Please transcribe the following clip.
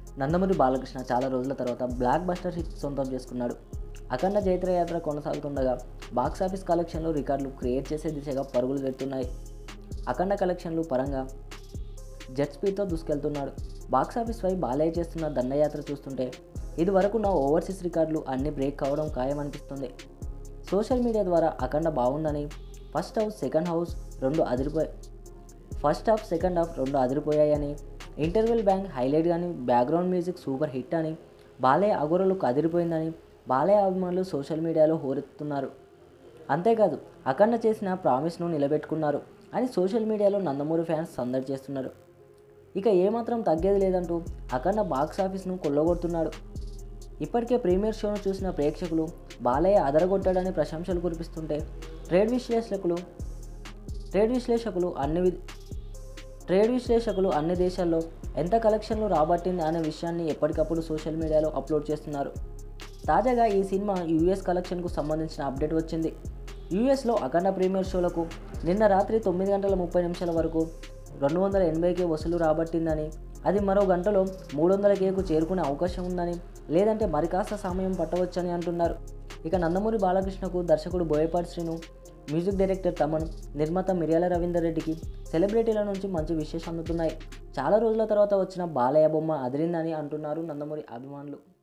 నందమూరి బాలకృష్ణ చాలా రోజుల తర్వాత బ్లాక్ బస్టర్ హిట్ సొంతం చేసుకున్నాడు అఖండ జైత్రయాత్ర కొనసాగుతుండగా బాక్సాఫీస్ కలెక్షన్లు రికార్డులు క్రియేట్ చేసే దిశగా పరుగులు పెడుతున్నాయి అఖండ కలెక్షన్లు పరంగా జెట్ స్పీడ్తో దూసుకెళ్తున్నాడు బాక్సాఫీస్పై బాలయ్య చేస్తున్న దండయాత్ర చూస్తుంటే ఇది వరకున్న ఓవర్సీస్ రికార్డులు అన్ని బ్రేక్ కావడం ఖాయమనిపిస్తుంది సోషల్ మీడియా ద్వారా అఖండ బాగుందని ఫస్ట్ హౌస్ సెకండ్ హౌస్ రెండు అదిరిపోయి ఫస్ట్ హాఫ్ సెకండ్ హాఫ్ రెండు అదిరిపోయాయని ఇంటర్వెల్ బ్యాంక్ హైలైట్ కానీ బ్యాక్గ్రౌండ్ మ్యూజిక్ సూపర్ హిట్ అని బాలయ్య అగోరలకు అదిరిపోయిందని బాలయ్య అభిమానులు సోషల్ మీడియాలో హోరెత్తుతున్నారు అంతేకాదు అఖండ చేసిన ప్రామిస్ను నిలబెట్టుకున్నారు అని సోషల్ మీడియాలో నందమూరి ఫ్యాన్స్ సందడి చేస్తున్నారు ఇక ఏమాత్రం తగ్గేది లేదంటూ అఖండ బాక్స్ ఆఫీస్ను కొల్లగొడుతున్నాడు ఇప్పటికే ప్రీమియర్ షోను చూసిన ప్రేక్షకులు బాలయ్య అదరగొట్టాడని ప్రశంసలు కురిపిస్తుంటే ట్రేడ్ విశ్లేషకులు ట్రేడ్ విశ్లేషకులు అన్ని వి- ట్రేడ్ విశ్లేషకులు అన్ని దేశాల్లో ఎంత కలెక్షన్లు రాబట్టింది అనే విషయాన్ని ఎప్పటికప్పుడు సోషల్ మీడియాలో అప్లోడ్ చేస్తున్నారు తాజాగా ఈ సినిమా యూఎస్ కలెక్షన్కు సంబంధించిన అప్డేట్ వచ్చింది యూఎస్లో అఖండ ప్రీమియర్ షోలకు నిన్న రాత్రి తొమ్మిది గంటల ముప్పై నిమిషాల వరకు రెండు వందల ఎనభైకే వసూలు రాబట్టిందని అది మరో గంటలో మూడు వందల కేకు చేరుకునే అవకాశం ఉందని లేదంటే మరి కాస్త సమయం పట్టవచ్చని అంటున్నారు ఇక నందమూరి బాలకృష్ణకు దర్శకుడు బోయపాటి శ్రీను మ్యూజిక్ డైరెక్టర్ తమన్ నిర్మాత మిర్యాల రవీందర్ రెడ్డికి సెలబ్రిటీల నుంచి మంచి విశేషం అందుతున్నాయి చాలా రోజుల తర్వాత వచ్చిన బాలయ్య బొమ్మ అదిరిందని అంటున్నారు నందమూరి అభిమానులు